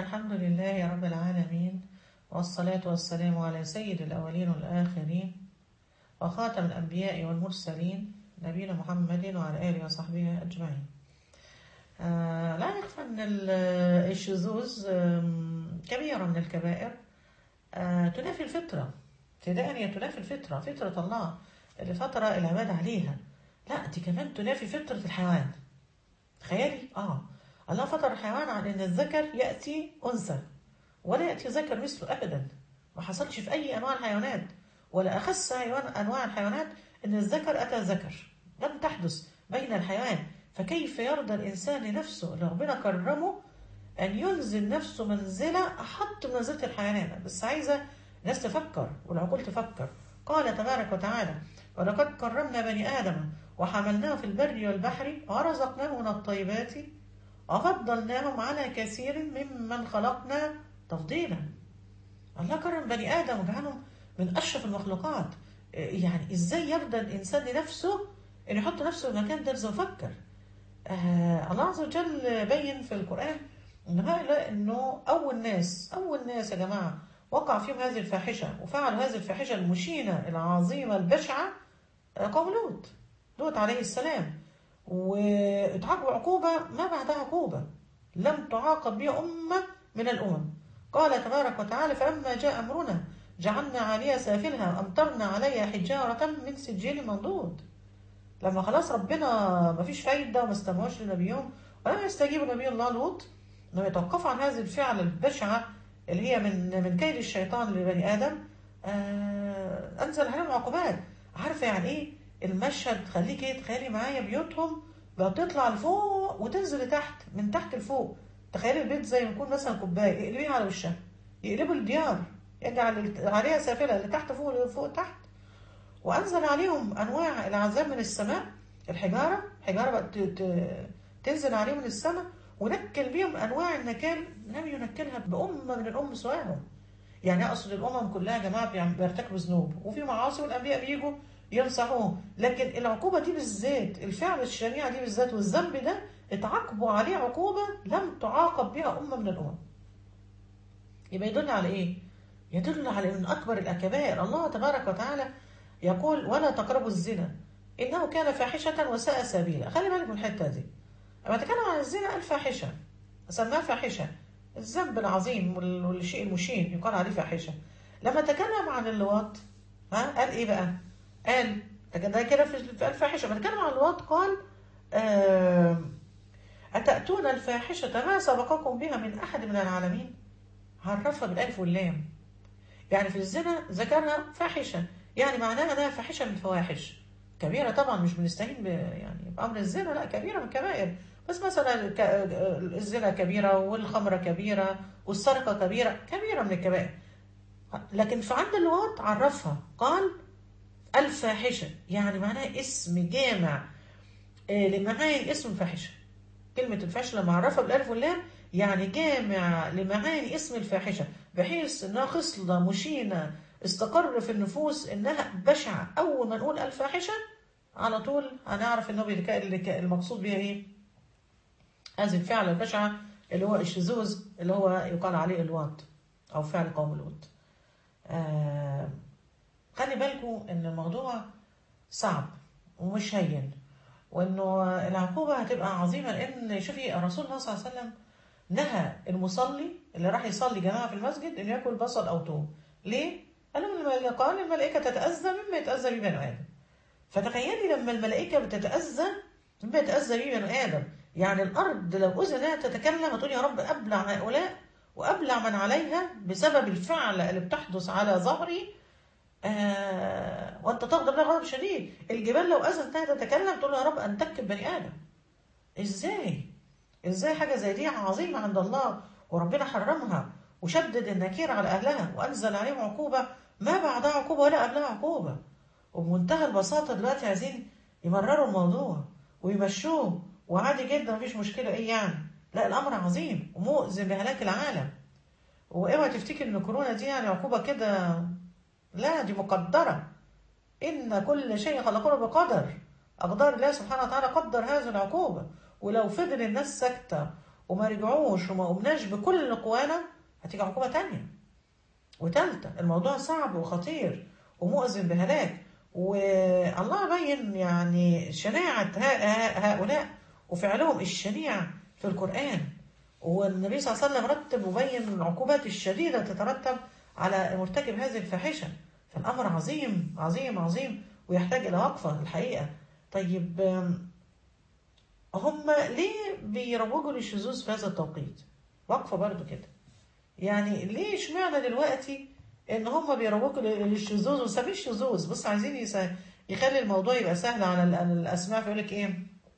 الحمد لله رب العالمين والصلاة والسلام على سيد الأولين والآخرين وخاتم الأنبياء والمرسلين نبينا محمد وعلى آله وصحبه أجمعين آه لا يخفى أن ال- الشذوذ آم، كبيرة من الكبائر آه تنافي الفطرة ابتداء هي تنافي الفطرة فطرة الله اللي فطر العباد عليها لا دي كمان تنافي فطرة الحيوان تخيلي اه الله فطر الحيوان على ان الذكر ياتي انثى ولا ياتي ذكر مثله ابدا ما حصلش في اي انواع الحيوانات ولا اخس حيوان انواع الحيوانات ان الذكر اتى ذكر لم تحدث بين الحيوان فكيف يرضى الانسان لنفسه اللي ربنا كرمه ان ينزل نفسه منزله احط من منزله الحيوانات بس عايزه الناس تفكر والعقول تفكر قال تبارك وتعالى ولقد كرمنا بني ادم وحملناه في البر والبحر ورزقناه من الطيبات وفضلناهم على كثير ممن خلقنا تفضيلا الله كرم بني آدم وجعلهم من أشرف المخلوقات إيه يعني إزاي يرضى الإنسان لنفسه إنه يحط نفسه في مكان ده يفكر آه الله عز وجل بين في القرآن إن هؤلاء إنه أول ناس أول ناس يا جماعة وقع فيهم هذه الفاحشة وفعلوا هذه الفاحشة المشينة العظيمة البشعة آه، قوم لوط لوط عليه السلام واتعاقبوا عقوبة ما بعدها عقوبة لم تعاقب بها أمة من الأمم قال تبارك وتعالى فلما جاء أمرنا جعلنا عليها سافلها وأمطرنا عليها حجارة من سجيل منضود لما خلاص ربنا ما فيش فايدة وما استمعوش لنبيهم ولم يستجيبوا نبي الله لوط انهم يتوقفوا عن هذه الفعل البشعة اللي هي من من كيد الشيطان لبني آدم آه أنزل عليهم عقوبات عارفة يعني إيه المشهد خليك إيه تخيلي معايا بيوتهم بقى تطلع لفوق وتنزل لتحت من تحت لفوق تخيلي البيت زي ما يكون مثلا كوباية يقلبيها على وشها يقلبوا الديار يجعل عليها سافلة اللي تحت فوق فوق تحت وأنزل عليهم أنواع العذاب من السماء الحجارة حجارة بقت ت- ت- تنزل عليهم من السماء ونكل بيهم أنواع النكال لم ينكلها بأمة من الأم سواهم يعني أقصد الأمم كلها يا جماعة بيعم- بيرتكبوا ذنوب وفي معاصي والأنبياء بيجوا ينصحوهم لكن العقوبة دي بالذات الفعل الشنيعة دي بالذات والذنب ده اتعاقبوا عليه عقوبة لم تعاقب بها أمة من الأمم يبقى يدل على إيه؟ يدل على من أكبر الكبائر الله تبارك وتعالى يقول ولا تقربوا الزنا إنه كان فاحشة وساء سبيلا خلي بالك من الحتة دي لما تكلم عن الزنا الفاحشة سماه فاحشة الذنب العظيم وال- والشيء المشين يقال عليه فاحشة لما تكلم عن اللواط ها قال إيه بقى؟ قال ده كده في في الفاحشة لما تكلم عن اللواط قال آم، أتأتون الفاحشة ما سبقكم بها من أحد من العالمين عرفها بالألف واللام يعني في الزنا ذكرها فاحشة يعني معناها انها فاحشة من الفواحش كبيرة طبعا مش بنستهين ب- يعني بأمر الزنا لا كبيرة من الكبائر بس مثلا ك- الزنا كبيرة والخمرة كبيرة والسرقة كبيرة كبيرة من الكبائر لكن في عند اللواط عرفها قال الفاحشة يعني معناها اسم جامع آه، لمعاني اسم الفاحشة كلمة الفاحشة لما عرفها بالألف واللام يعني جامع لمعاني اسم الفاحشة بحيث انها خصلة مشينة استقر في النفوس انها بشعة اول ما نقول الفاحشة على طول هنعرف انه بيك- اللي- المقصود بها ايه هذه الفعل البشعة اللي هو الشذوذ اللي هو يقال عليه الواط او فعل قوم الوط آه خلي بالكم ان الموضوع صعب ومش هين وانه العقوبة هتبقى عظيمة لان شوفي الرسول الله صلى الله عليه وسلم نهى المصلي اللي راح يصلي جماعة في المسجد انه ياكل بصل او توم ليه؟ قال لهم الملائكة قال الملائكة تتأذى مما يتأذى به بني آدم فتخيلي لما الملائكة بتتأذى مما يتأذى به بني آدم يعني الأرض لو أذنها تتكلم وتقول يا رب أبلع هؤلاء وأبلع من عليها بسبب الفعل اللي بتحدث على ظهري آه وأنت تغضب لها غضب شديد الجبال لو أذنتها تتكلم تقول يا رب أنتك بني آدم إزاي؟ ازاي حاجة زي دي عظيمة عند الله وربنا حرمها وشدد النكير على أهلها وأنزل عليهم عقوبة ما بعدها عقوبة ولا قبلها عقوبة وبمنتهى البساطة دلوقتي عايزين يمرروا الموضوع ويمشوه وعادي جدا مفيش مشكلة ايه يعني لا الأمر عظيم ومؤذن لهلاك العالم واوعى تفتكر ان كورونا دي يعني عقوبة كده لا دي مقدرة إن كل شيء خلقه بقدر أقدار الله سبحانه وتعالى قدر هذه العقوبة ولو فضل الناس ساكتة وما رجعوش وما قمناش بكل قوانا هتيجي عقوبة تانية وتالتة الموضوع صعب وخطير ومؤذن بهلاك والله بين يعني شناعة هؤلاء وفعلهم الشنيع في القرآن والنبي صلى الله عليه وسلم رتب وبين العقوبات الشديدة تترتب على مرتكب هذه الفاحشة فالأمر عظيم عظيم عظيم ويحتاج إلى وقفة الحقيقة طيب هم ليه بيروجوا للشذوذ في هذا التوقيت؟ وقفة برضو كده يعني ليه اشمعنى دلوقتي ان هم بيروجوا للشذوذ وسميه الشذوذ بص عايزين يخلي الموضوع يبقى سهل على الاسماء فيقول لك ايه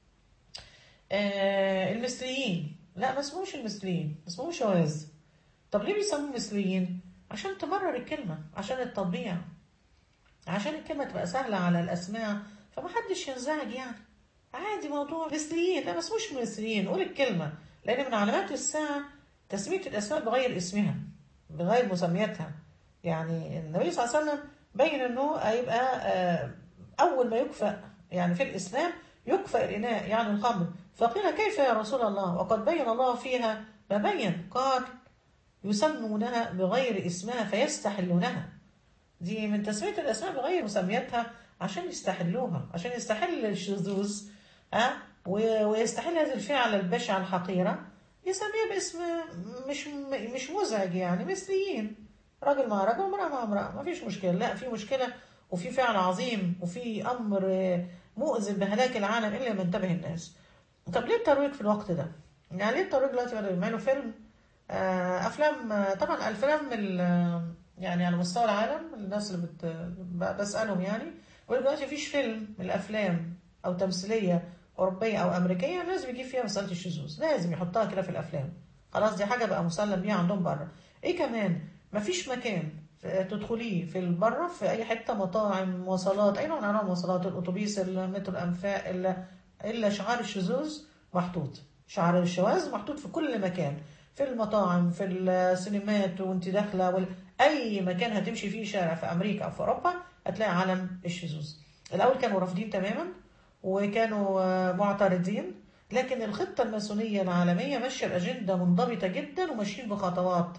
آه المثليين لا ما اسمهوش المثليين اسمهم شواذ طب ليه بيسموه مثليين عشان تمرر الكلمة عشان التطبيع عشان الكلمة تبقى سهلة على الأسماع فمحدش ينزعج يعني عادي موضوع مثليين لا ما اسموش مثليين قول الكلمة لأن من علامات الساعة تسمية الأسماء بغير اسمها بغير مسمياتها يعني النبي صلى الله عليه وسلم بين أنه هيبقى أول ما يكفأ يعني في الإسلام يكفأ الإناء يعني الخمر فقيل كيف يا رسول الله وقد بين الله فيها ما بين قال يسمونها بغير اسمها فيستحلونها دي من تسمية الأسماء بغير مسمياتها عشان يستحلوها عشان يستحل الشذوذ ها ويستحل هذه الفعل البشعة الحقيرة يسميها باسم مش مش مزعج يعني مثليين راجل مع راجل وامرأة مع امرأة ما فيش مشكلة لا في مشكلة وفي فعل عظيم وفي أمر مؤذن بهلاك العالم إلا ما انتبه الناس طب ليه الترويج في الوقت ده؟ يعني ليه الترويج دلوقتي بدأوا يعملوا فيلم آه أفلام طبعا الأفلام يعني على مستوى العالم الناس اللي بت... بسألهم يعني يقول دلوقتي مفيش فيلم من الأفلام أو تمثيلية أوروبية أو أمريكية لازم يجيب فيها مسألة الشذوذ لازم يحطها كده في الأفلام خلاص دي حاجة بقى مسلم بيها عندهم بره إيه كمان مفيش مكان تدخليه في بره في أي حتة مطاعم مواصلات أي نوع من أنواع المواصلات الأتوبيس المترو الأنفاق إلا إلا شعار الشذوذ محطوط شعار الشواذ محطوط في كل مكان في المطاعم في السينمات وانت داخله وال... اي مكان هتمشي فيه شارع في امريكا او في اوروبا هتلاقي علم الشذوذ الاول كانوا رافضين تماما وكانوا معترضين لكن الخطه الماسونيه العالميه ماشيه باجنده منضبطه جدا وماشيين بخطوات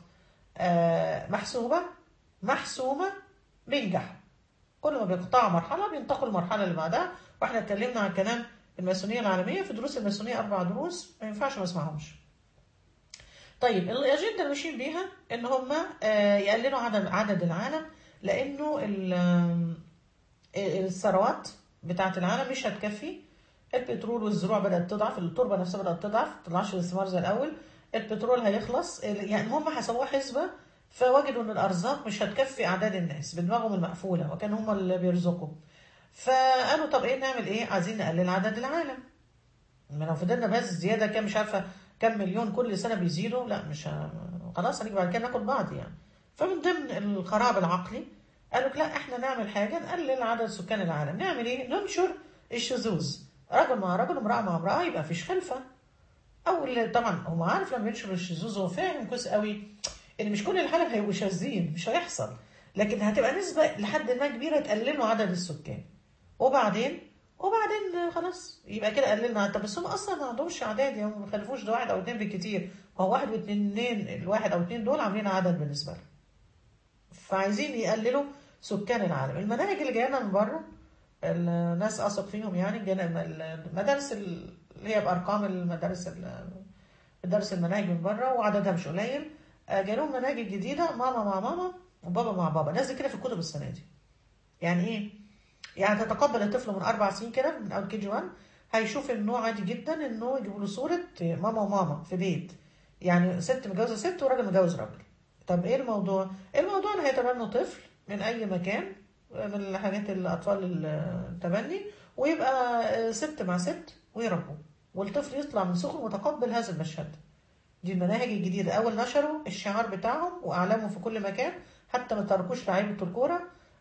محسوبه محسومه بينجحوا كل ما بيقطعوا مرحله بينتقلوا المرحله اللي بعدها واحنا اتكلمنا عن كلام الماسونيه العالميه في دروس الماسونيه اربع دروس ما ينفعش ما اسمعهمش طيب الاجنده اللي ماشيين بيها ان هم يقللوا عدد عدد العالم لانه الثروات بتاعه العالم مش هتكفي البترول والزروع بدات تضعف التربه نفسها بدات تضعف ما تطلعش الاستثمار زي الاول البترول هيخلص يعني هم حسبوها حسبه فوجدوا ان الارزاق مش هتكفي اعداد الناس بدماغهم المقفوله وكان هم اللي بيرزقوا فقالوا طب ايه نعمل ايه عايزين نقلل عدد العالم ما لو فضلنا بس زياده كام مش عارفه كم مليون كل سنه بيزيدوا لا مش ه... خلاص هنيجي بعد كده ناكل بعض يعني فمن ضمن الخراب العقلي قالوا لا احنا نعمل حاجه نقلل عدد سكان العالم نعمل ايه ننشر الشذوذ رجل مع رجل امراه مع امراه يبقى فيش خلفه او طبعا هو عارف لما ينشر الشذوذ هو فاهم كويس قوي ان مش كل العالم هيبقوا شاذين مش هيحصل لكن هتبقى نسبه لحد ما كبيره تقللوا عدد السكان وبعدين وبعدين خلاص يبقى كده قللنا طب بس هم اصلا ما عندهمش اعداد يعني ما خلفوش ده واحد او اتنين بالكتير هو واحد واثنين الواحد او اتنين دول عاملين عدد بالنسبه لهم فعايزين يقللوا سكان العالم المناهج اللي جايه من بره الناس اثق فيهم يعني المدارس اللي هي بارقام المدارس مدارس المناهج من بره وعددها مش قليل جالهم مناهج جديده ماما مع ماما وبابا مع بابا نازل كده في الكتب السنه دي يعني ايه يعني تتقبل الطفل من اربع سنين كده من اول كي جي 1 هيشوف انه عادي جدا انه يجيبوا له صوره ماما وماما في بيت يعني ست متجوزه ست وراجل متجوز راجل طب ايه الموضوع؟ الموضوع ان هيتبنوا طفل من اي مكان من الحاجات الاطفال التبني ويبقى ست مع ست ويربوا والطفل يطلع من صغره متقبل هذا المشهد دي المناهج الجديده اول نشروا الشعار بتاعهم واعلامهم في كل مكان حتى ما تركوش لعيبه الكوره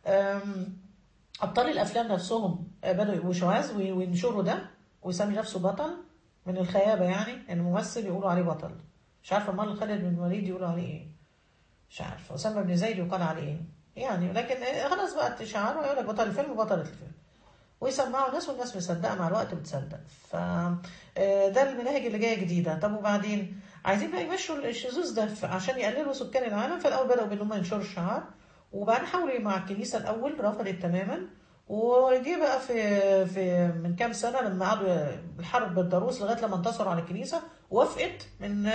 ابطال الافلام نفسهم بداوا يبقوا شواذ وينشروا ده ويسمي نفسه بطل من الخيابه يعني ان ممثل يقولوا عليه بطل مش عارفه امال خالد بن الوليد يقولوا عليه ايه مش عارفه اسامه بن زيد يقال عليه ايه يعني لكن خلاص بقى شعار ويقول لك بطل الفيلم وبطلة الفيلم ويسمعوا الناس والناس مصدقه مع الوقت بتصدق ف ده المناهج اللي جايه جديده طب وبعدين عايزين بقى يمشوا الشذوذ ده ف- عشان يقللوا سكان العالم فالاول بداوا بان هم ينشروا الشعار وبعدين حاولوا مع الكنيسه الاول رفضت تماما وجي بقى في في من كام سنه لما قعدوا الحرب بالضروس لغايه لما انتصروا على الكنيسه وافقت من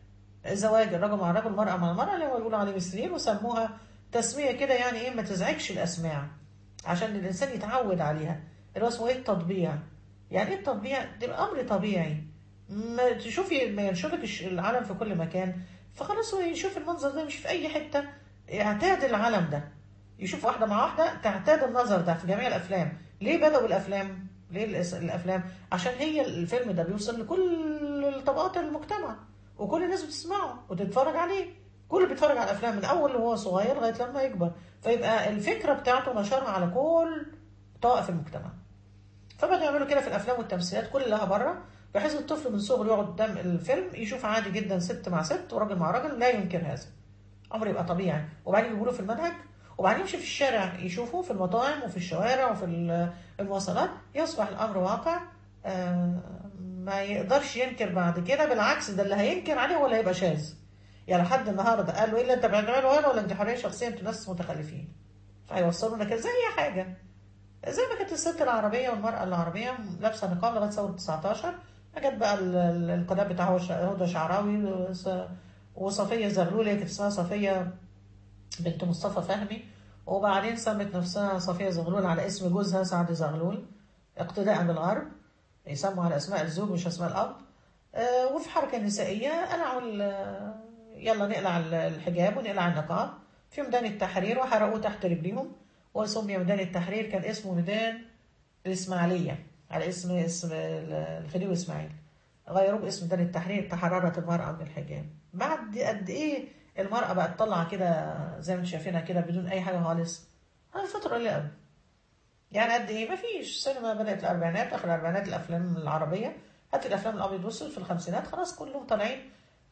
زواج الرجل مع الرجل المرأة مع المرأة اللي هو يقولوا عليه مسلمين وسموها تسمية كده يعني ايه ما تزعجش الأسماع عشان الإنسان يتعود عليها اللي هو اسمه ايه التطبيع يعني ايه التطبيع؟ ده أمر طبيعي ما تشوفي ما ينشرك الش- العالم في كل مكان فخلاص هو يشوف المنظر ده مش في أي حتة يعتاد العالم ده يشوف واحدة مع واحدة تعتاد النظر ده في جميع الأفلام ليه بدأوا الأفلام؟ ليه الأس- الأفلام؟ عشان هي الفيلم ده بيوصل لكل طبقات المجتمع وكل الناس بتسمعه وتتفرج عليه كل بيتفرج على الافلام من اول وهو صغير لغايه لما يكبر فيبقى الفكره بتاعته نشرها على كل طائف المجتمع فبدأوا يعملوا كده في الافلام والتمثيلات كلها بره بحيث الطفل من صغره يقعد قدام الفيلم يشوف عادي جدا ست مع ست وراجل مع راجل لا ينكر هذا امر يبقى طبيعي وبعدين يجيبوا له في المنهج وبعدين يمشي في الشارع يشوفه في المطاعم وفي الشوارع وفي ال- المواصلات يصبح الامر واقع آه، ما يقدرش ينكر بعد كده بالعكس ده اللي هينكر عليه هو اللي هيبقى شاذ يعني لحد النهارده قال له ايه اللي انت بتعمله هنا ولا انت حريه شخصيه انتوا ناس متخلفين فهيوصلوا لك زي اي حاجه زي ما كانت الست العربيه والمراه العربيه لابسه نقاب لغايه ثوره 19 جت بقى ال- ال- القناه بتاعه ش- هدى شعراوي وص- وصفيه زغلول هي كانت اسمها صفيه بنت مصطفى فهمي وبعدين سمت نفسها صفيه زغلول على اسم جوزها سعد زغلول اقتداء بالغرب يسموا على اسماء الزوج مش اسماء الاب آه، وفي حركه نسائيه قلعوا ال- يلا نقلع ال- الحجاب ونقلع النقاب في ميدان التحرير وحرقوه تحت رجليهم وسمي ميدان التحرير كان اسمه ميدان الاسماعيليه على اسم اسم ال- الخديوي اسماعيل غيروه باسم ميدان التحرير تحررت المراه من الحجاب بعد قد ايه المراه بقت تطلع كده زي ما انتم شايفينها كده بدون اي حاجه خالص هذه فتره قليله قوي يعني قد ايه مفيش السينما بدات الاربعينات اخر الاربعينات الافلام العربيه هات الافلام الابيض والاسود في الخمسينات خلاص كلهم طالعين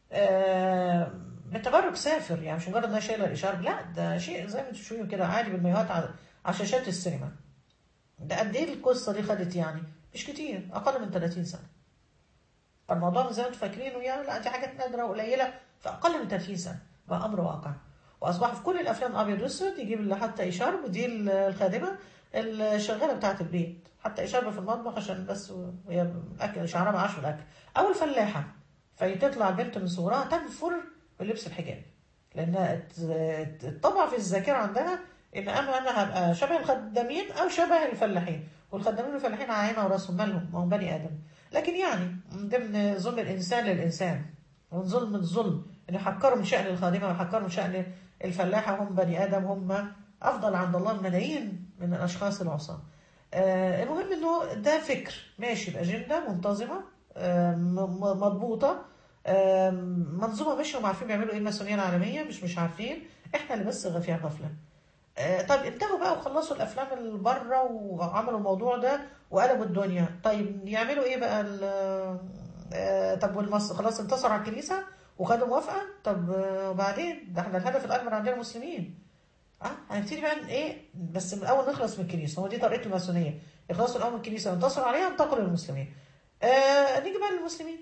آه بتبرج سافر يعني مش مجرد انها شايله الاشاره لا ده شيء زي ما انتم شايفين كده عادي بالمايوهات على على شاشات السينما ده قد ايه القصه دي خدت يعني مش كتير اقل من 30 سنه فالموضوع مش زي ما انتم فاكرينه يعني لا دي حاجات نادره وقليله في اقل من 30 سنه بقى امر واقع واصبح في كل الافلام ابيض واسود يجيب اللي حتى اشاره ودي الخادمه الشغاله بتاعه البيت حتى اشاره في المطبخ عشان بس وهي الاكل شعرها معاش في الاكل او الفلاحه فتطلع البنت من صغرها تنفر بلبس الحجاب لانها ات- ات- اتطبع في الذاكره عندها ان انا انا هبقى شبه الخدامين او شبه الفلاحين والخدامين والفلاحين على عينها وراسهم مالهم ما هم بني ادم لكن يعني من ضمن ظلم الانسان للانسان ومن ظلم الظلم ان يحكروا من شان الخادمه ويحكروا من شان الفلاحه هم بني ادم هم افضل عند الله ملايين من الاشخاص العصاه آه المهم انه ده فكر ماشي باجنده منتظمه آه م- م- مضبوطه آه منظومه ماشيه وما عارفين بيعملوا ايه الماسونيه العالميه مش مش عارفين احنا اللي بس فيها غفله آه، طيب انتهوا بقى وخلصوا الافلام اللي بره وعملوا الموضوع ده وقلبوا الدنيا طيب يعملوا ايه بقى ال- آه، طب والمص خلاص انتصروا على الكنيسه وخدوا موافقه طب آه، وبعدين ده احنا الهدف الاكبر عندنا المسلمين اه هنبتدي بقى ايه بس من الاول نخلص من الكنيسه هو دي طريقه الماسونيه يخلصوا الاول من الكنيسه وينتصروا عليها ينتقلوا للمسلمين آه نيجي بقى للمسلمين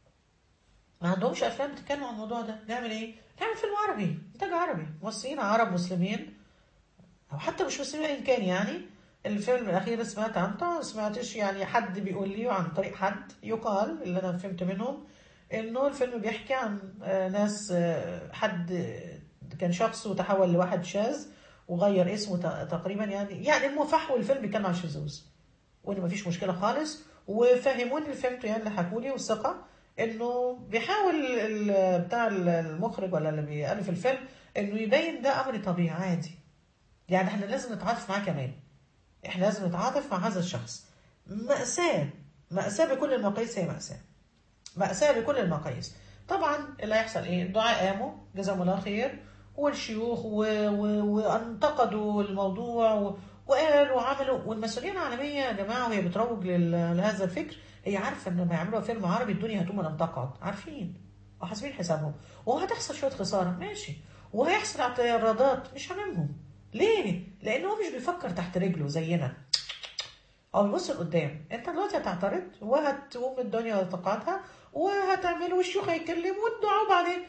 ما عندهمش افلام بتتكلم عن الموضوع ده نعمل ايه؟ نعمل فيلم عربي انتاج عربي ممثلين عرب مسلمين او حتى مش مسلمين ايا كان يعني الفيلم الاخير سمعت عنه ما سمعتش يعني حد بيقول لي عن طريق حد يقال اللي انا فهمت منهم انه الفيلم بيحكي عن آه، ناس آه، حد آه، كان شخص وتحول لواحد شاذ وغير اسمه ت- تقريبا يعني يعني المفح والفيلم بيتكلم عن الشذوذ وان مفيش مشكله خالص وفهموني اللي فهمته يعني اللي حكوا لي والثقه انه بيحاول ال- بتاع المخرج ولا اللي بيألف الفيلم انه يبين ده امر طبيعي عادي يعني احنا لازم نتعاطف معاه كمان احنا لازم نتعاطف مع هذا الشخص مأساة مأساة بكل المقاييس هي مأساة مأساة بكل المقاييس طبعا اللي هيحصل ايه الدعاء قاموا جزاهم الله خير والشيوخ و... و... وانتقدوا الموضوع و... وقالوا وعملوا والمسؤوليه العالميه يا جماعه وهي بتروج لل... لهذا الفكر هي عارفه ان لما يعملوا فيلم عربي الدنيا هتقوم لم تقعد عارفين وحاسبين حسابهم وهتحصل شويه خساره ماشي وهيحصل اعتراضات مش هاممهم ليه؟ لان هو مش بيفكر تحت رجله زينا او بيبص لقدام انت دلوقتي هتعترض وهتقوم الدنيا وتقعدها وهتعمل والشيوخ هيتكلم والدعاء وبعدين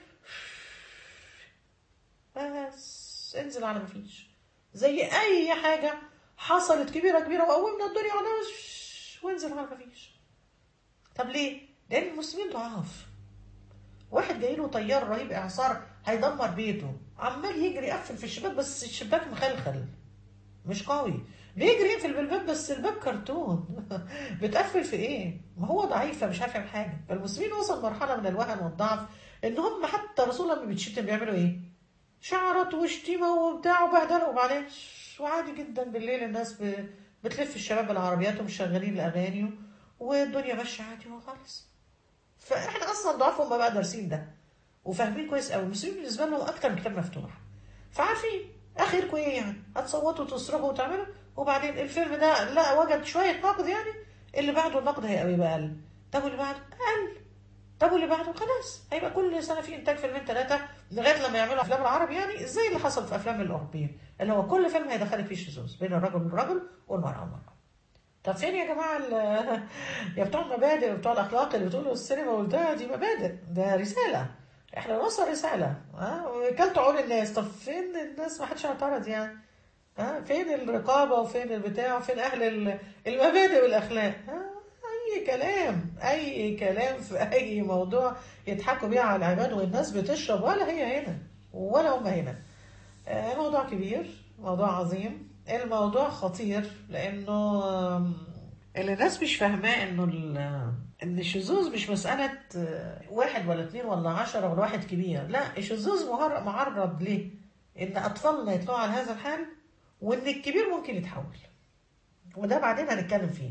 بس انزل على مفيش زي اي حاجه حصلت كبيره كبيره وقومنا الدنيا على وانزل على مفيش طب ليه؟ لان المسلمين ضعاف واحد جاي له طيار رهيب اعصار هيدمر بيته عمال يجري يقفل في الشباك بس الشباك مخلخل مش قوي بيجري يقفل بالباب بس الباب كرتون بتقفل في ايه؟ ما هو ضعيف فمش عارف يعمل حاجه فالمسلمين وصل مرحله من الوهن والضعف ان هم حتى الرسول لما بيتشتم بيعملوا ايه؟ شعرت وشتيمه وبتاع وبهدله وبعدين وعادي جدا بالليل الناس ب... بتلف الشباب بالعربيات ومشغلين الاغاني والدنيا ماشيه عادي وخالص فاحنا اصلا ضعاف هم بقى دارسين ده وفاهمين كويس قوي المسلمين بالنسبه لهم اكتر من كتاب مفتوح فعارفين اخركم ايه يعني هتصوتوا وتصرخوا وتعملوا وبعدين الفيلم ده لا وجد شويه نقد يعني اللي بعده النقد هيبقى اقل طب واللي بعده اقل طب واللي بعده خلاص هيبقى كل سنه في انتاج فيلمين ثلاثه لغايه لما يعملوا افلام العرب يعني زي اللي حصل في افلام الاوروبيين اللي هو كل فيلم هيدخلك فيه شذوذ بين الرجل والرجل والمراه والمراه طب فين يا جماعه يا بتوع المبادئ وبتوع الاخلاق اللي بتقولوا السينما والده دي مبادئ ده رساله احنا بنوصل رساله ها وكلت عون الناس طب فين الناس ما حدش اعترض يعني ها فين الرقابه وفين البتاع وفين اهل المبادئ والاخلاق ها اي كلام اي كلام في اي موضوع يضحكوا بيه على العباد والناس بتشرب ولا هي هنا ولا هم هنا الموضوع كبير موضوع عظيم الموضوع خطير لانه اللي الناس مش فاهماه انه ان الشذوذ مش مسألة واحد ولا اتنين ولا عشرة ولا واحد كبير لا الشذوذ معرض ليه ان اطفالنا يطلعوا على هذا الحال وان الكبير ممكن يتحول وده بعدين هنتكلم فيه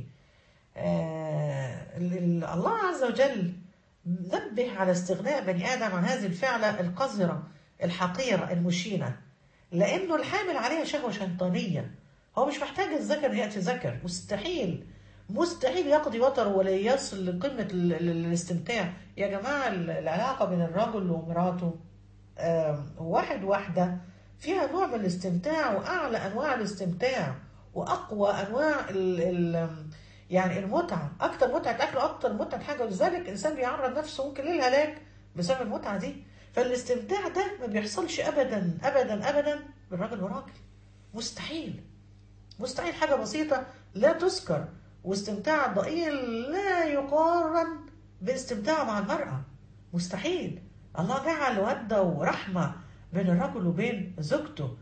آه الله عز وجل نبه على استغناء بني ادم عن هذه الفعلة القذرة الحقيرة المشينة لانه الحامل عليها شهوة شيطانية هو مش محتاج الذكر يأتي ذكر مستحيل مستحيل يقضي وتر ولا يصل لقمة الاستمتاع يا جماعة العلاقة بين الرجل ومراته واحد واحدة فيها نوع من الاستمتاع وأعلى أنواع الاستمتاع وأقوى أنواع ال ال يعني المتعة أكتر متعة أكل أكتر متعة حاجة ولذلك الإنسان بيعرض نفسه ممكن للهلاك بسبب المتعة دي فالاستمتاع ده ما بيحصلش أبدا أبدا أبدا بين راجل وراجل مستحيل مستحيل حاجة بسيطة لا تذكر واستمتاع ضئيل لا يقارن باستمتاع مع المرأة مستحيل الله جعل ودة ورحمة بين الرجل وبين زوجته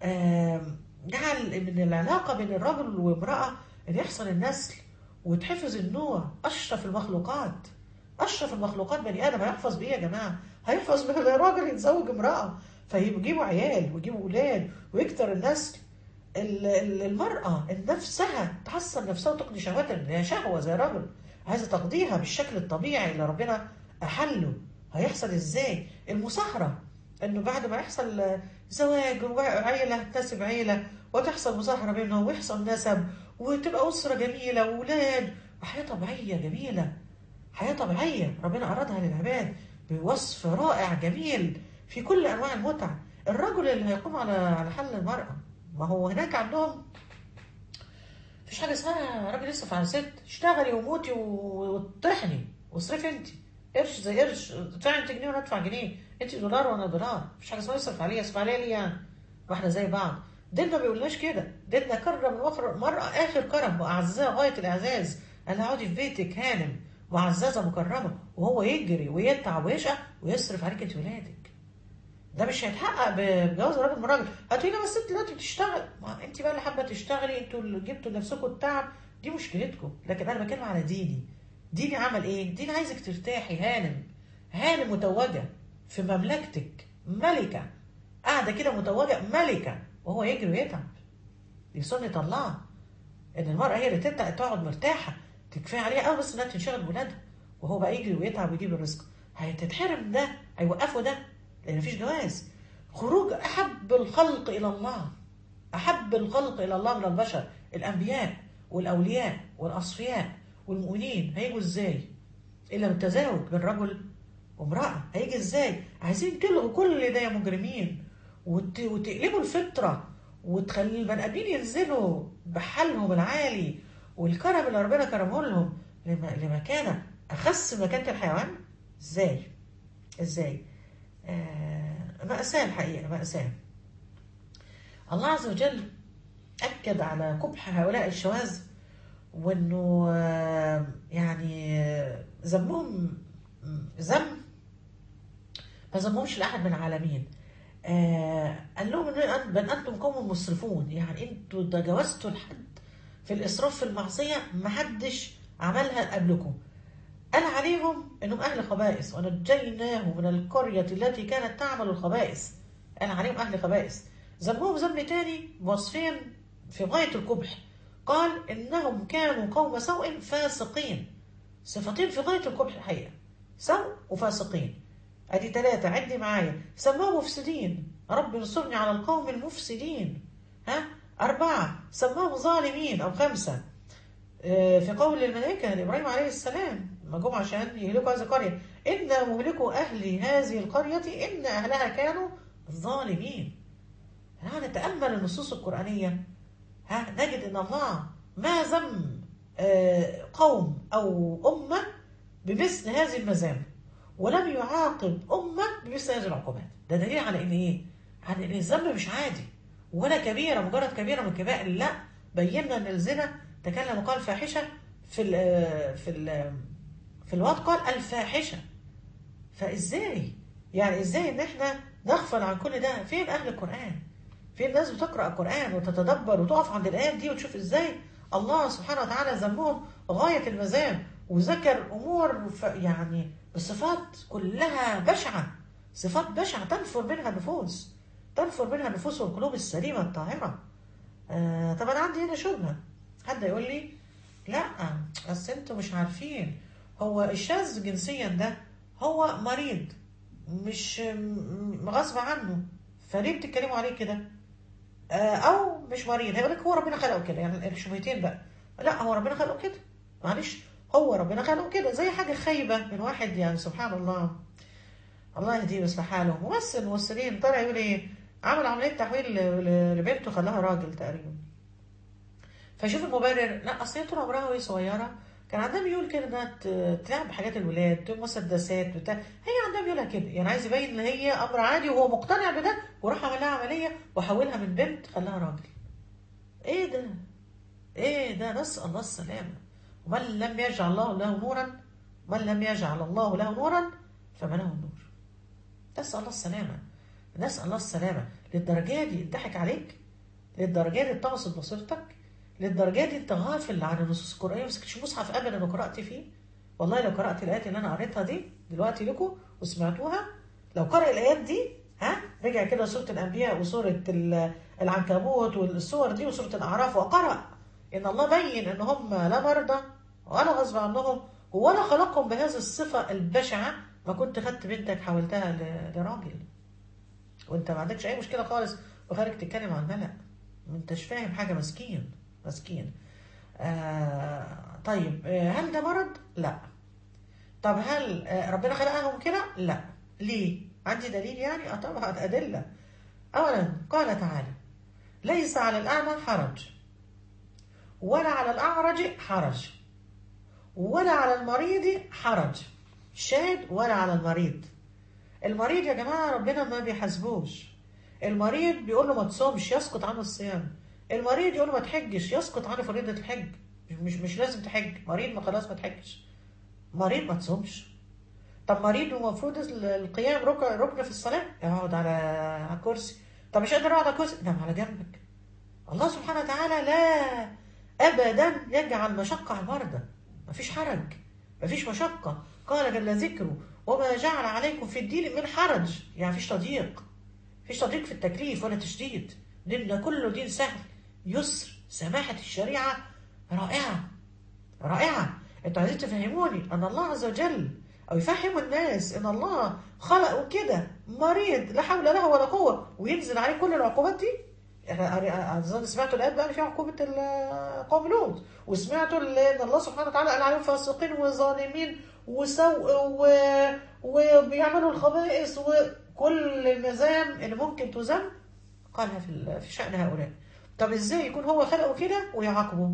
جعل من العلاقة بين الرجل وامرأة ان يحصل النسل وتحفظ النوع اشرف المخلوقات اشرف المخلوقات بني ادم هيحفظ بايه يا جماعه هيحفظ بان الراجل يتزوج امراه فيجيبوا عيال ويجيبوا اولاد ويكتر النسل المرأة نفسها تحصل نفسها وتقضي شهواتها هي شهوة زي الرجل عايزة تقضيها بالشكل الطبيعي اللي ربنا أحله هيحصل ازاي المصاهرة انه بعد ما يحصل زواج وعيلة تناسب عيلة وتحصل مصاهرة بينهم ويحصل نسب وتبقى أسرة جميلة وولاد وحياة طبيعية جميلة حياة طبيعية ربنا أرادها للعباد بوصف رائع جميل في كل أنواع المتعة الرجل اللي هيقوم على على حل المرأة ما هو هناك عندهم مفيش حاجه اسمها راجل يصرف على ست اشتغلي وموتي وطحني واصرفي انت قرش زي قرش ادفعي انت جنيه وانا ادفع جنيه انت دولار وانا دولار مفيش حاجه اسمها يصرف عليها يصرف عليها ليه يعني واحنا زي بعض ديننا ما بيقولناش كده ديننا كرم المرأة آخر كرم وأعزها غاية الإعزاز أنا اقعدي في بيتك هانم معززة مكرمة وهو يجري ويتعب ويشقى ويصرف عليك انت ولادك ده مش هيتحقق بجواز راجل من راجل هتقولي بس انت دلوقتي بتشتغل ما انت بقى اللي حابه تشتغلي انتوا اللي جبتوا لنفسكم التعب دي مشكلتكم لكن انا بتكلم على ديني ديني عمل ايه؟ ديني عايزك ترتاحي هانم هانم متوجه في مملكتك ملكه قاعده كده متوجه ملكه وهو يجري ويتعب دي سنه الله ان المراه هي اللي تبدا تقعد مرتاحه تكفي عليها قوي بس انها تنشغل بولادها وهو بقى يجري ويتعب ويجيب الرزق هتتحرم ده هيوقفوا ده لان مفيش جواز خروج احب الخلق الى الله احب الخلق الى الله من البشر الانبياء والاولياء والاصفياء والمؤمنين هيجوا ازاي الا بالتزاوج بين رجل وامراه هيجي ازاي عايزين تلغوا كل ده يا مجرمين وت... وتقلبوا الفطره وتخلي البني ادمين ينزلوا بحالهم العالي والكرم اللي ربنا كرمه لهم لم- لمكانة أخس من مكانة الحيوان إزاي؟ إزاي؟ آه مأساة الحقيقة مأساة الله عز وجل أكد على قبح هؤلاء الشواذ وإنه آه، يعني آه، ذمهم ذم ما ذمهمش لأحد من العالمين آه قال لهم إن أن- بل أنتم قوم مسرفون يعني أنتوا تجاوزتوا الحد في الإسراف في المعصية محدش عملها قبلكم قال عليهم انهم اهل خبائث ونجيناه من القريه التي كانت تعمل الخبائث قال عليهم اهل خبائث ذمهم ذم تاني وصفين في غايه القبح قال انهم كانوا قوم سوء فاسقين صفتين في غايه القبح الحقيقه سوء وفاسقين ادي ثلاثه عدي معايا سماهم مفسدين رب انصرني على القوم المفسدين ها اربعه سماهم ظالمين او خمسه في قول الملائكة لإبراهيم عليه السلام لما جم عشان يهلكوا هذه القرية إن مهلكوا أهل هذه القرية إن أهلها كانوا ظالمين ها نتأمل النصوص القرآنية ها نجد إن الله ما ذم آه، قوم أو أمة بمثل هذه المذام ولم يعاقب أمة بمثل هذه العقوبات ده دليل على إن إيه؟ على إن الذنب مش عادي ولا كبيرة مجرد كبيرة من الكبائر لا بينا إن الزنا تكلم وقال فاحشة في ال في ال في الوقت قال الفاحشة فازاي يعني ازاي ان احنا نغفل عن كل ده فين اهل القرآن فين الناس بتقرأ القرآن وتتدبر وتقف عند الآيات دي وتشوف ازاي الله سبحانه وتعالى ذمهم غاية المذام وذكر أمور ف- يعني بصفات كلها بشعة صفات بشعة تنفر منها النفوس تنفر منها النفوس والقلوب السليمة الطاهرة آه طب أنا عندي هنا شبهة حد يقول لي لا بس انتوا مش عارفين هو الشاذ جنسيا ده هو مريض مش م- غصب عنه فليه بتتكلموا عليه كده آه، او مش مريض هيقول لك هو ربنا خلقه كده يعني الشبهتين بقى لا هو ربنا خلقه كده معلش هو ربنا خلقه كده زي حاجه خايبه من واحد يعني سبحان الله الله يهديه ويصلح حاله ممثل ممثلين طلع يقول ايه عمل عمليه تحويل ل- ل- لبنته خلاها راجل تقريبا فشوف المبرر لا اصل هي طول عمرها وهي صغيره كان عندها ميول كده انها ت- تلعب بحاجات الولاد تجيب مسدسات بتاع هي عندها ميولها كده يعني عايز يبين ان هي امر عادي وهو مقتنع بده وراح عمل لها عمليه وحولها من بنت خلاها راجل ايه ده ايه ده نسال الله السلامه ومن لم يجعل الله له نورا من لم يجعل الله له نورا فما له النور نسال الله السلامه نسال الله السلامه للدرجه دي اتضحك عليك للدرجه دي اتطمست بصيرتك للدرجه دي انت غافل عن النصوص القرانيه ما مسكتش مصحف ابدا وقرات فيه والله لو قرات الايات اللي انا قريتها دي دلوقتي لكم وسمعتوها لو قرأ الايات دي ها رجع كده سوره الانبياء وسوره ال- العنكبوت والسور دي وسوره الاعراف وقرأ ان الله بين ان هم لا مرضى ولا غصب عنهم ولا خلقهم بهذه الصفه البشعه ما كنت خدت بنتك حولتها ل- لراجل وانت ما عندكش اي مشكله خالص وخارج تتكلم عن الملأ ما انتش فاهم حاجه مسكين مسكين آه طيب آه هل ده مرض؟ لا طب هل آه ربنا خلقهم كده؟ لا ليه؟ عندي دليل يعني؟ اه طبعا أدلة أولا قال تعالى ليس على الأعمى حرج ولا على الأعرج حرج ولا على المريض حرج شاهد ولا على المريض المريض يا جماعة ربنا ما بيحاسبوش المريض بيقول له ما تصومش يسقط عنه الصيام المريض يقول له ما تحجش يسقط عنه فريضة الحج مش مش لازم تحج مريض ما خلاص ما تحجش مريض ما تصومش طب مريض ومفروض ال- القيام ركن ركن في الصلاة اقعد على على كرسي طب مش قادر اقعد على كرسي نام على جنبك الله سبحانه وتعالى لا ابدا يجعل مشقة على المرضى مفيش حرج مفيش مشقة قال جل ذكره وما جعل عليكم في الدين من حرج يعني مفيش تضييق مفيش تضييق في التكليف ولا تشديد ديننا كله دين سهل يسر سماحة الشريعة رائعة رائعة انتوا عايزين تفهموني ان الله عز وجل او يفهموا الناس ان الله خلقه كده مريض لا حول له ولا قوة وينزل عليه كل العقوبات دي احنا اظن سمعتوا الايات بقى اللي فيها عقوبة ال- قوم لوط وسمعتوا ال- ان الله سبحانه وتعالى قال عليهم فاسقين وظالمين وسوء و... وبيعملوا الخبائث وكل المزام اللي ممكن تذم قالها في ال- في شأن هؤلاء طب ازاي يكون هو خلقه كده ويعاقبه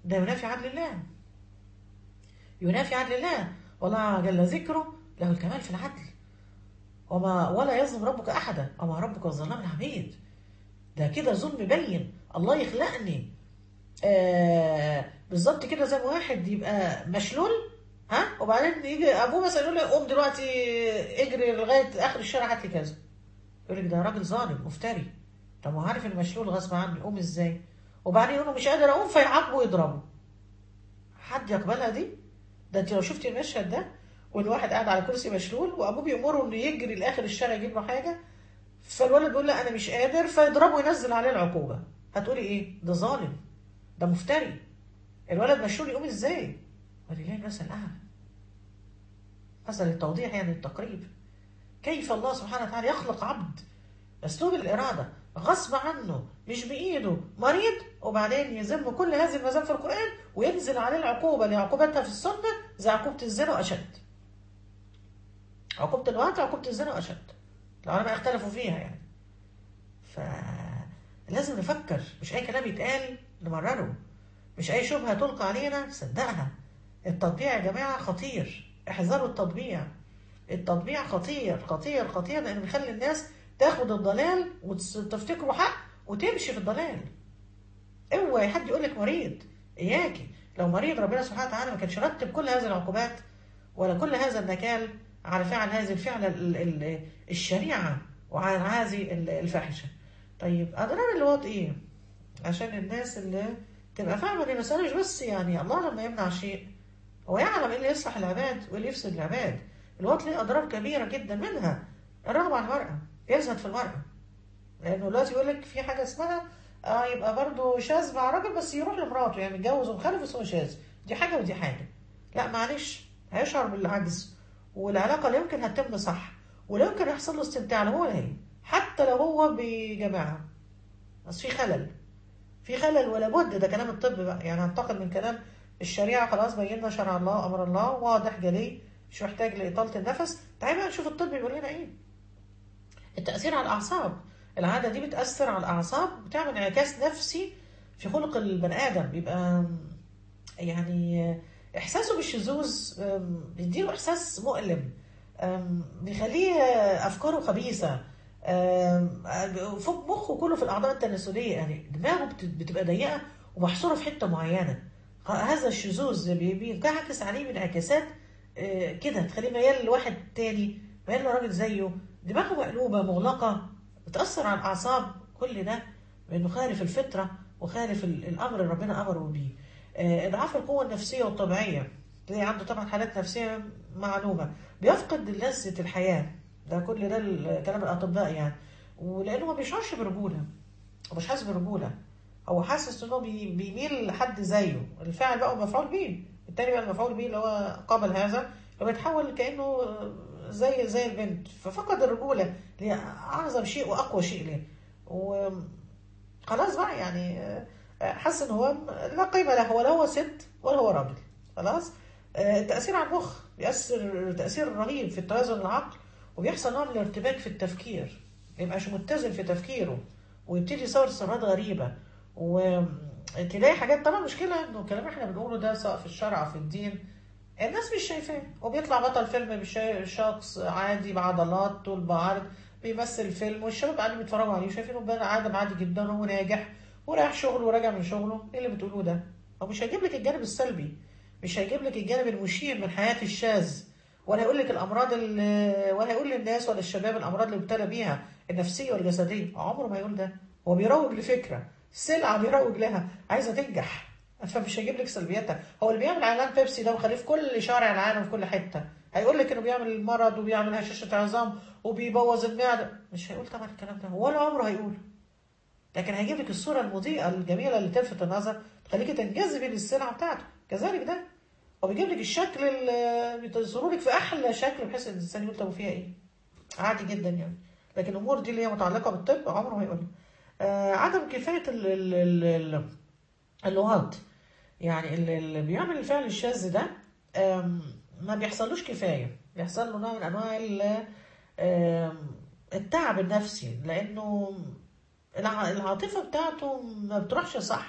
ده ينافي عدل الله ينافي عدل الله والله جل ذكره له الكمال في العدل وما ولا يظلم ربك احدا وما ربك الظلام العبيد ده كده ظلم بين الله يخلقني آه بالظبط كده زي ما واحد يبقى مشلول ها وبعدين يجي ابوه مثلا يقول له قوم دلوقتي اجري لغايه اخر الشارع هات لي كذا يقول لك ده راجل ظالم مفتري طب ما هو عارف المشلول غصب عنه يقوم ازاي وبعدين يقول له مش قادر اقوم فيعاقبه ويضربه حد يقبلها دي ده انت لو شفتي المشهد ده والواحد قاعد على كرسي مشلول وابوه بيامره انه يجري لاخر الشارع يجيب له حاجه فالولد بيقول لا انا مش قادر فيضربه وينزل عليه العقوبه هتقولي ايه ده ظالم ده مفتري الولد مشلول يقوم ازاي ولله المثل الاعلى مثل التوضيح يعني التقريب كيف الله سبحانه وتعالى يخلق عبد اسلوب الاراده غصب عنه مش بايده مريض وبعدين يذم كل هذه المذام في القران وينزل عليه العقوبه اللي عقوبتها في السنه زي عقوبه الزنا واشد عقوبه الوقت عقوبه الزنا واشد العلماء اختلفوا فيها يعني فلازم نفكر مش اي كلام يتقال نمرره مش اي شبهه تلقى علينا نصدقها التطبيع يا جماعه خطير احذروا التطبيع التطبيع خطير خطير خطير لانه بيخلي الناس تاخد الضلال وتفتكره حق وتمشي في الضلال اوعي حد يقول لك مريض اياكي لو مريض ربنا سبحانه وتعالى ما كانش رتب كل هذه العقوبات ولا كل هذا النكال على فعل هذه الفعلة ال- ال- الشريعة وعلى هذه ال- الفاحشة طيب أضرار اللواط إيه؟ عشان الناس اللي تبقى فاهمة دي مسألة مش بس يعني الله لما يمنع شيء هو يعلم إيه اللي يصلح العباد وإيه اللي يفسد العباد الوقت ليه أضرار كبيرة جدا منها الرغبة على المرأة يزهد في المرأة لأنه دلوقتي يقول لك في حاجة اسمها آه يبقى برضه شاذ مع راجل بس يروح لمراته يعني متجوز ومخلف بس هو شاذ دي حاجة ودي حاجة لا معلش هيشعر بالعجز والعلاقة لا يمكن هتتم صح ولا يمكن يحصل له استمتاع لا هو ولا هي حتى لو هو بجماعة بس في خلل في خلل ولا بد ده كلام الطب بقى يعني هنتقل من كلام الشريعة خلاص بينا شرع الله أمر الله واضح جلي مش محتاج لإطالة النفس تعالى بقى نشوف الطب بيقول لنا إيه التأثير على الأعصاب العادة دي بتأثر على الأعصاب بتعمل انعكاس نفسي في خلق البني آدم بيبقى يعني إحساسه بالشذوذ أم، بيديله إحساس مؤلم أم، بيخليه أفكاره خبيثة أم، فوق مخه كله في الأعضاء التناسلية يعني دماغه بت- بتبقى ضيقة ومحصورة في حتة معينة هذا الشذوذ بي- بينعكس عليه بانعكاسات آه، كده تخليه ميال لواحد تاني ميال لراجل زيه دماغه مقلوبة مغلقة بتأثر على الأعصاب كل ده بأنه خالف الفطرة وخالف ال- الأمر اللي ربنا أمره بيه آه، إضعاف القوة النفسية والطبيعية تلاقي عنده طبعا حالات نفسية معلومة بيفقد لذة الحياة ده كل ده ال- كلام الأطباء يعني ولأنه ما بيشعرش برجولة ومش حاسس برجولة هو حاسس إنه بي- بيميل لحد زيه الفاعل بقى مفعول به التاني بقى المفعول به اللي هو قابل هذا هو بيتحول كأنه زي زي البنت ففقد الرجولة اللي هي أعظم شيء وأقوى شيء ليه وخلاص بقى يعني آه، حس ان هو لا قيمة له ولا هو ست ولا هو راجل خلاص آه، التأثير على المخ بيأثر تأثير رهيب في التوازن العقل وبيحصل نوع من الارتباك في التفكير ما يبقاش متزن في تفكيره ويبتدي يصور صورات غريبة وتلاقي حاجات طبعا مشكلة انه الكلام احنا بنقوله ده سواء في الشرع او في الدين الناس مش شايفاه وبيطلع بطل فيلم مش شخص عادي بعضلات طول بعرض بيمثل فيلم والشباب قاعدين بيتفرجوا عليه وشايفينه بني ادم عادي جدا وهو ناجح ورايح شغله وراجع من شغله ايه اللي بتقولوه ده؟ هو مش هيجيب لك الجانب السلبي مش هيجيب لك الجانب المشير من حياة الشاذ ولا هيقول لك الامراض اللي ولا هيقول للناس ولا الشباب الامراض اللي ابتلى بيها النفسيه والجسديه عمره ما يقول ده هو بيروج لفكره سلعه بيروج لها عايزه تنجح فمش هيجيب لك سلبياتها هو اللي بيعمل اعلان بيبسي ده وخليه في كل شارع العالم في كل حته هيقول لك انه بيعمل المرض وبيعمل هشاشه عظام وبيبوظ المعده مش هيقول طبعا الكلام ده ولا عمره هيقول لكن هيجيب لك الصوره المضيئه الجميله اللي تلفت النظر تخليكي تنجذبي للسلعه بتاعته كذلك ده هو بيجيب لك الشكل اللي بيظهروا لك في احلى شكل بحيث ان الانسان يقول طب فيها ايه عادي جدا يعني لكن الامور دي اللي هي متعلقه بالطب عمره ما يقولها آه عدم كفايه ال ال ال ال اللغات يعني اللي, اللي بيعمل الفعل الشاذ ده آم، ما بيحصلوش كفايه بيحصل له نوع من انواع ال- آم، التعب النفسي لانه الع- العاطفه بتاعته ما بتروحش صح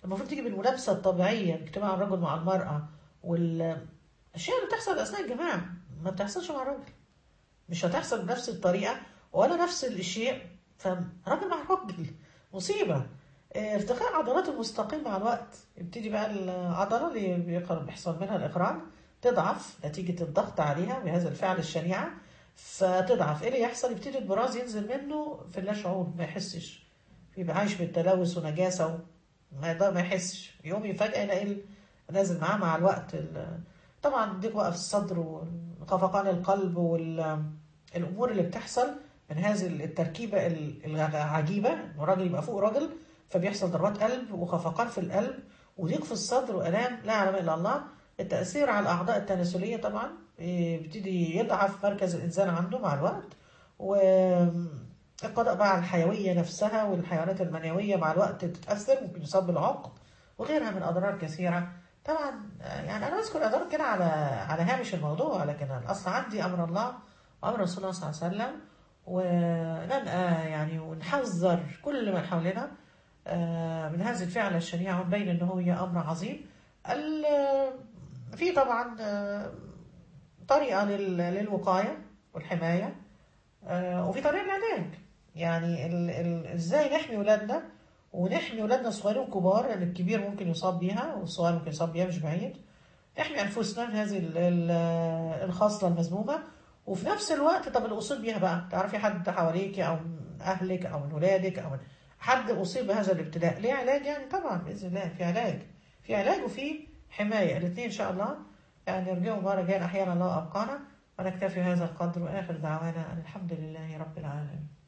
المفروض تيجي بالملابسه الطبيعيه اجتماع الرجل مع المراه والاشياء اللي بتحصل اثناء الجماع ما بتحصلش مع الراجل مش هتحصل بنفس الطريقه ولا نفس الشيء فراجل مع راجل مصيبه اه، ارتخاء عضلات المستقيم مع الوقت يبتدي بقى العضله اللي بيقر- بيحصل منها الاخراج تضعف نتيجه الضغط عليها بهذا الفعل الشنيعه فتضعف ايه اللي يحصل يبتدي البراز ينزل منه في اللا شعور ما يحسش يبقى عايش بالتلوث ونجاسه و- ما يقدر ما يحسش يوم فجاه يلاقي ال- نازل معاه مع الوقت ال- طبعا ضيق وقف الصدر وخفقان القلب والامور اللي بتحصل من هذه التركيبه ال- العجيبه إنه الراجل يبقى فوق راجل فبيحصل ضربات قلب وخفقان في القلب وضيق في الصدر والام لا يعلم الا الله التاثير على الاعضاء التناسليه طبعا إيه، بيبتدي يضعف مركز الانسان عنده مع الوقت والقضاء بقى على الحيويه نفسها والحيوانات المنويه مع الوقت تتاثر ممكن يصاب بالعقم وغيرها من اضرار كثيره طبعا آه، يعني انا بذكر اضرار كده على على هامش الموضوع لكن الاصل عندي امر الله وامر رسول الله صلى الله عليه وسلم وننأى يعني ونحذر كل من حولنا آه، من هذه الفعلة الشنيعة ونبين انه هي امر عظيم ال- في طبعا آه، طريقة لل- للوقاية والحماية آه، وفي طريقة للعلاج يعني ال- ال- ازاي نحمي ولادنا ونحمي ولادنا الصغيرين والكبار لان الكبير ممكن يصاب بيها والصغير ممكن يصاب بيها مش بعيد نحمي انفسنا من هذه ال- ال- الخصلة المذمومة وفي نفس الوقت طب اللي اصيب بيها بقى تعرفي حد حواليك او من اهلك او من ولادك او من حد اصيب بهذا الابتلاء ليه علاج يعني طبعا باذن الله في علاج في علاج وفي حمايه الاثنين ان شاء الله يعني نرجعوا مره جايه احيانا الله ابقانا ونكتفي هذا القدر واخر دعوانا ان الحمد لله رب العالمين